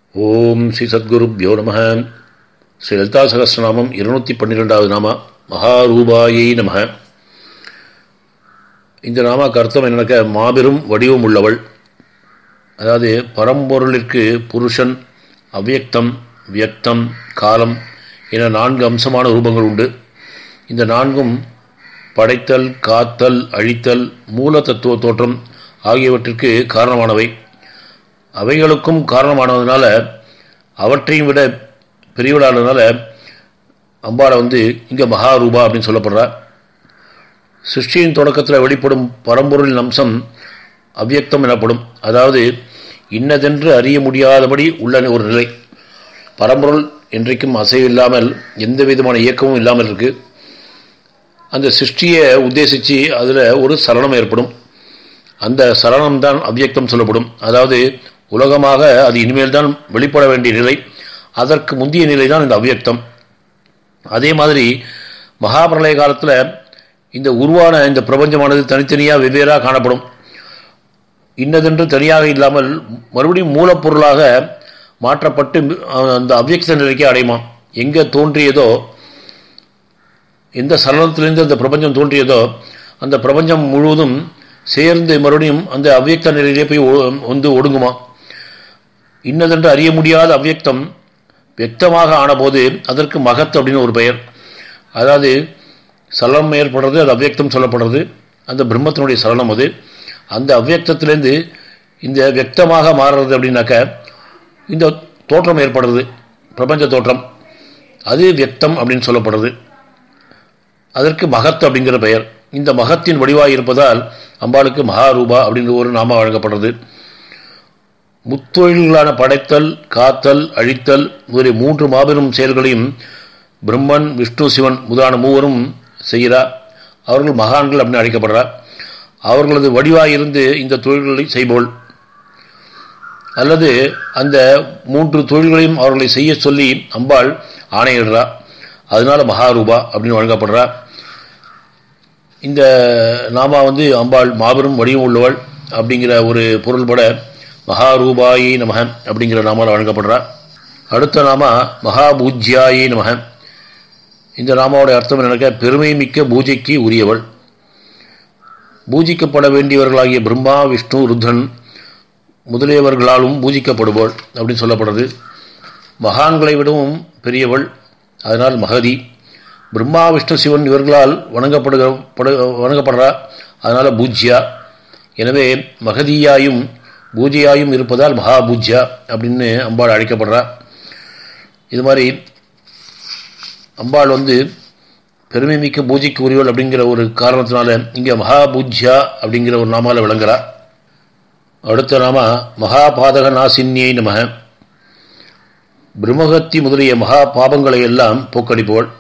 ஓம் ஸ்ரீ சத்குருப்யோ நம ஸ்ரீ லலிதா சகசிரநாமம் இருநூத்தி பன்னிரெண்டாவது நாமா மகாரூபாயை நம இந்த நாமாக்கு அர்த்தம் என்னக்க மாபெரும் வடிவம் உள்ளவள் அதாவது பரம்பொருளிற்கு புருஷன் அவ்யக்தம் வியக்தம் காலம் என நான்கு அம்சமான ரூபங்கள் உண்டு இந்த நான்கும் படைத்தல் காத்தல் அழித்தல் மூல தத்துவ தோற்றம் ஆகியவற்றிற்கு காரணமானவை அவைகளுக்கும் காரணமானதுனால அவற்றையும் விட பெரியவளானதுனால அம்பாளை வந்து இங்கே மகாரூபா அப்படின்னு சொல்லப்படுறா சிருஷ்டியின் தொடக்கத்தில் வெளிப்படும் பரம்பொருளின் அம்சம் அவ்யக்தம் எனப்படும் அதாவது இன்னதென்று அறிய முடியாதபடி உள்ள ஒரு நிலை பரம்பொருள் என்றைக்கும் அசைவில்லாமல் எந்த விதமான இயக்கமும் இல்லாமல் இருக்கு அந்த சிருஷ்டியை உத்தேசித்து அதில் ஒரு சலனம் ஏற்படும் அந்த சலனம் தான் அவ்யக்தம் சொல்லப்படும் அதாவது உலகமாக அது இனிமேல் தான் வெளிப்பட வேண்டிய நிலை அதற்கு முந்தைய நிலை தான் இந்த அவ்யக்தம் அதே மாதிரி மகாபிரளய காலத்தில் இந்த உருவான இந்த பிரபஞ்சமானது தனித்தனியாக வெவ்வேறாக காணப்படும் இன்னதென்று தனியாக இல்லாமல் மறுபடியும் மூலப்பொருளாக மாற்றப்பட்டு அந்த அவ்யக்த நிலைக்கு அடையுமா எங்கே தோன்றியதோ எந்த சலனத்திலிருந்து அந்த பிரபஞ்சம் தோன்றியதோ அந்த பிரபஞ்சம் முழுவதும் சேர்ந்து மறுபடியும் அந்த அவ்யக்த நிலையிலே போய் வந்து ஒடுங்குமா இன்னதென்று அறிய முடியாத அவ்யக்தம் வியக்தமாக ஆனபோது அதற்கு மகத் அப்படின்னு ஒரு பெயர் அதாவது சலனம் ஏற்படுறது அது அவ்யக்தம் சொல்லப்படுறது அந்த பிரம்மத்தினுடைய சலனம் அது அந்த அவ்யக்தத்திலேருந்து இந்த வியக்தமாக மாறுறது அப்படின்னாக்க இந்த தோற்றம் ஏற்படுறது பிரபஞ்ச தோற்றம் அது வியக்தம் அப்படின்னு சொல்லப்படுறது அதற்கு மகத் அப்படிங்கிற பெயர் இந்த மகத்தின் வடிவாக இருப்பதால் அம்பாளுக்கு மகாரூபா அப்படின்ற ஒரு நாம வழங்கப்படுறது முத்தொழில்களான படைத்தல் காத்தல் அழித்தல் முதலிய மூன்று மாபெரும் செயல்களையும் பிரம்மன் விஷ்ணு சிவன் முதலான மூவரும் செய்கிறார் அவர்கள் மகான்கள் அப்படின்னு அழைக்கப்படுறார் அவர்களது வடிவாக இருந்து இந்த தொழில்களை செய்பவள் அல்லது அந்த மூன்று தொழில்களையும் அவர்களை செய்ய சொல்லி அம்பாள் ஆணையிடுறா அதனால மகாரூபா அப்படின்னு வழங்கப்படுறா இந்த நாமா வந்து அம்பாள் மாபெரும் வடிவம் உள்ளவள் அப்படிங்கிற ஒரு பொருள்பட மகாரூபாயி நமக அப்படிங்கிற நாமால் வழங்கப்படுறா அடுத்த நாமா மகாபூஜ்யாயி நமக இந்த நாமாவோட அர்த்தம் என்னக்க பெருமை மிக்க பூஜைக்கு உரியவள் பூஜிக்கப்பட வேண்டியவர்களாகிய பிரம்மா விஷ்ணு ருத்ரன் முதலியவர்களாலும் பூஜிக்கப்படுபவள் அப்படின்னு சொல்லப்படுறது மகான்களை விடவும் பெரியவள் அதனால் மகதி பிரம்மா விஷ்ணு சிவன் இவர்களால் வணங்கப்படுகிற வணங்கப்படுறா அதனால் பூஜ்யா எனவே மகதியாயும் பூஜையாயும் இருப்பதால் மகாபூஜ்யா அப்படின்னு அம்பாள் அழைக்கப்படுறா இது மாதிரி அம்பாள் வந்து பெருமை மிக்க பூஜைக்கு உரியவள் அப்படிங்கிற ஒரு காரணத்தினால இங்கே மகாபூஜ்யா அப்படிங்கிற ஒரு நாமால விளங்குறா அடுத்த நாம மகாபாதக நாசின்யை நமக பிரம்மகத்தி முதலிய மகா பாபங்களை எல்லாம் போக்கடிப்பவள்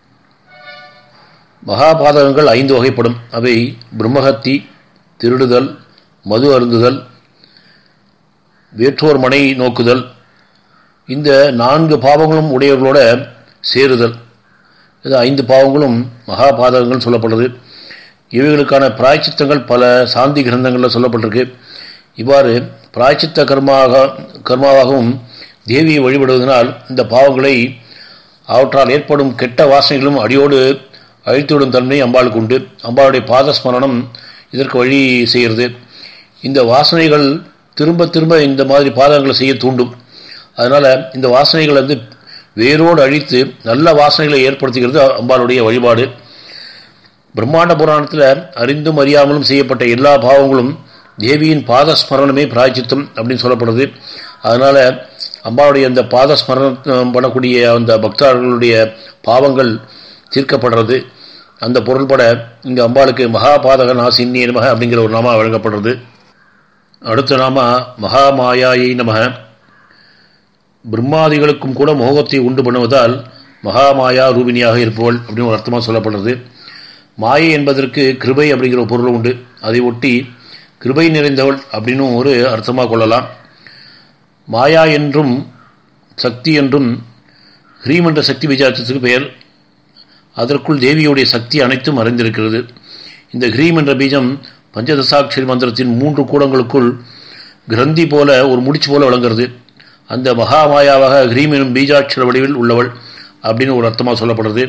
மகாபாதகங்கள் ஐந்து வகைப்படும் அவை பிரம்மஹத்தி திருடுதல் மது அருந்துதல் வேற்றோர் மனை நோக்குதல் இந்த நான்கு பாவங்களும் உடையவர்களோட சேருதல் இது ஐந்து பாவங்களும் மகாபாதகங்கள் சொல்லப்படுறது இவைகளுக்கான பிராய்ச்சித்தங்கள் பல சாந்தி கிரந்தங்களில் சொல்லப்பட்டிருக்கு இவ்வாறு பிராய்ச்சித்த கர்மாக கர்மாவாகவும் தேவியை வழிபடுவதனால் இந்த பாவங்களை அவற்றால் ஏற்படும் கெட்ட வாசனைகளும் அடியோடு அழித்துவிடும் தன்மை அம்பாளுக்கு உண்டு அம்பாளுடைய பாதஸ்மரணம் இதற்கு வழி செய்கிறது இந்த வாசனைகள் திரும்ப திரும்ப இந்த மாதிரி பாதங்களை செய்ய தூண்டும் அதனால் இந்த வாசனைகள் வந்து வேரோடு அழித்து நல்ல வாசனைகளை ஏற்படுத்துகிறது அம்பாளுடைய வழிபாடு பிரம்மாண்ட புராணத்தில் அறிந்தும் அறியாமலும் செய்யப்பட்ட எல்லா பாவங்களும் தேவியின் பாதஸ்மரணமே பிராய்ச்சித்தம் அப்படின்னு சொல்லப்படுது அதனால் அம்பாவுடைய அந்த பாதஸ்மரணம் பண்ணக்கூடிய அந்த பக்தர்களுடைய பாவங்கள் தீர்க்கப்படுறது அந்த பொருள்பட இங்கே அம்பாளுக்கு மகாபாதக நாசின்னி நமக அப்படிங்கிற ஒரு நாமா வழங்கப்படுறது அடுத்த நாம மகாமாயாயை நமக பிரம்மாதிகளுக்கும் கூட மோகத்தை உண்டு பண்ணுவதால் மகாமாயா ரூபினியாக இருப்பவள் அப்படின்னு ஒரு அர்த்தமாக சொல்லப்படுறது மாயை என்பதற்கு கிருபை அப்படிங்கிற ஒரு பொருள் உண்டு அதை ஒட்டி கிருபை நிறைந்தவள் அப்படின்னு ஒரு அர்த்தமாக கொள்ளலாம் மாயா என்றும் சக்தி என்றும் ஹ்ரீம் என்ற சக்தி விசாரத்துக்கு பெயர் அதற்குள் தேவியுடைய சக்தி அனைத்தும் அறிந்திருக்கிறது இந்த ஹ்ரீம் என்ற பீஜம் பஞ்சதசாட்சரி மந்திரத்தின் மூன்று கூடங்களுக்குள் கிரந்தி போல ஒரு முடிச்சு போல விளங்குறது அந்த மகாமாயாவாக ஹ்ரீம் எனும் பீஜாட்சர வடிவில் உள்ளவள் அப்படின்னு ஒரு அர்த்தமாக சொல்லப்படுறது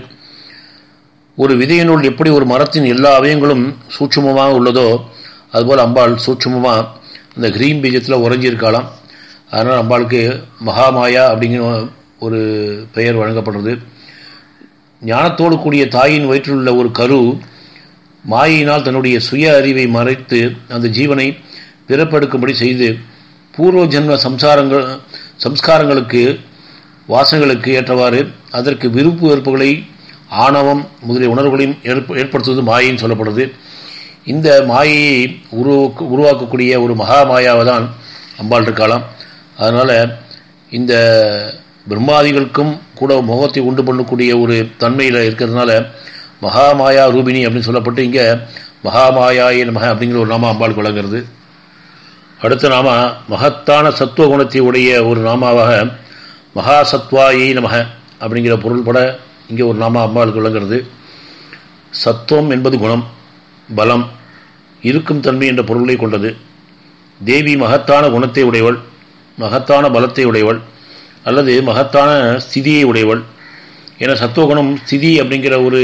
ஒரு விதையினுள் எப்படி ஒரு மரத்தின் எல்லா அவயங்களும் சூட்சுமமாக உள்ளதோ அதுபோல் அம்பாள் சூட்சுமமாக அந்த கிரீம் பீஜத்தில் உறைஞ்சிருக்காளாம் அதனால் அம்பாளுக்கு மகாமாயா அப்படிங்கிற ஒரு பெயர் வழங்கப்படுறது ஞானத்தோடு கூடிய தாயின் வயிற்றில் உள்ள ஒரு கரு மாயினால் தன்னுடைய சுய அறிவை மறைத்து அந்த ஜீவனை பிறப்பெடுக்கும்படி செய்து பூர்வ ஜென்ம சம்சாரங்கள் சம்ஸ்காரங்களுக்கு வாசனைகளுக்கு ஏற்றவாறு அதற்கு விருப்பு வெறுப்புகளை ஆணவம் முதலிய உணர்வுகளையும் ஏற்படுத்துவது மாயின்னு சொல்லப்படுது இந்த மாயையை உருவாக்க உருவாக்கக்கூடிய ஒரு மகா மாயாவை தான் அம்பாள் இருக்கலாம் அதனால் இந்த பிரம்மாதிகளுக்கும் கூட முகத்தை உண்டு பண்ணக்கூடிய ஒரு தன்மையில் இருக்கிறதுனால மகாமாயா ரூபினி அப்படின்னு சொல்லப்பட்டு இங்கே மகாமாயாய நமக அப்படிங்கிற ஒரு நாம அம்பாளுக்கு வழங்குறது அடுத்த நாம மகத்தான சத்துவ குணத்தை உடைய ஒரு நாமாவாக மகாசத்வாயை நமக அப்படிங்கிற பொருள்பட இங்கே ஒரு நாம அம்பாளுக்கு விளங்குறது சத்துவம் என்பது குணம் பலம் இருக்கும் தன்மை என்ற பொருளை கொண்டது தேவி மகத்தான குணத்தை உடையவள் மகத்தான பலத்தை உடையவள் அல்லது மகத்தான ஸ்திதியை உடையவள் என சத்துவகுணம் ஸ்திதி அப்படிங்கிற ஒரு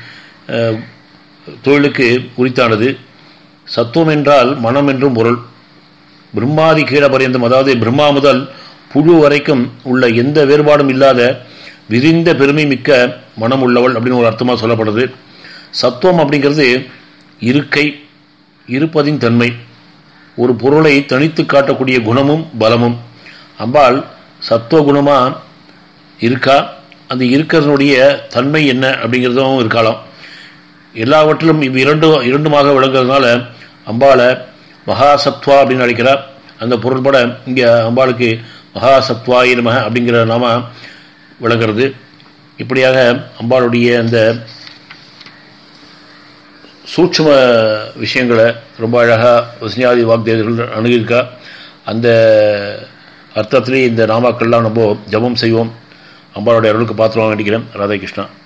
தொழிலுக்கு குறித்தானது சத்துவம் என்றால் மனம் என்றும் பொருள் பிரம்மாதி கீழ பரியந்தம் அதாவது பிரம்மா முதல் புழு வரைக்கும் உள்ள எந்த வேறுபாடும் இல்லாத விரிந்த பெருமை மிக்க மனம் உள்ளவள் அப்படின்னு ஒரு அர்த்தமாக சொல்லப்படுது சத்துவம் அப்படிங்கிறது இருக்கை இருப்பதின் தன்மை ஒரு பொருளை தனித்து காட்டக்கூடிய குணமும் பலமும் அம்பாள் சத்துவ குணமாக இருக்கா அந்த இருக்கிறதுனுடைய தன்மை என்ன அப்படிங்கிறதும் இருக்கலாம் எல்லாவற்றிலும் இவ் இரண்டு இரண்டுமாக விளங்குறதுனால அம்பாளை மகாசத்வா அப்படின்னு அழைக்கிறார் அந்த பொருள்பட இங்கே அம்பாளுக்கு மகாசத்வாய நம அப்படிங்கிற நாம விளங்குறது இப்படியாக அம்பாளுடைய அந்த சூட்சும விஷயங்களை ரொம்ப அழகாக வசனியாதி வாக்தேவர்கள் அணுகியிருக்கா அந்த அர்த்தத்திலே இந்த நாமாக்கள்லாம் நம்ம ஜபம் செய்வோம் அம்பாளுடைய அருளுக்கு பாத்திரம் வேண்டிக்கிறேன் ராதாகிருஷ்ணா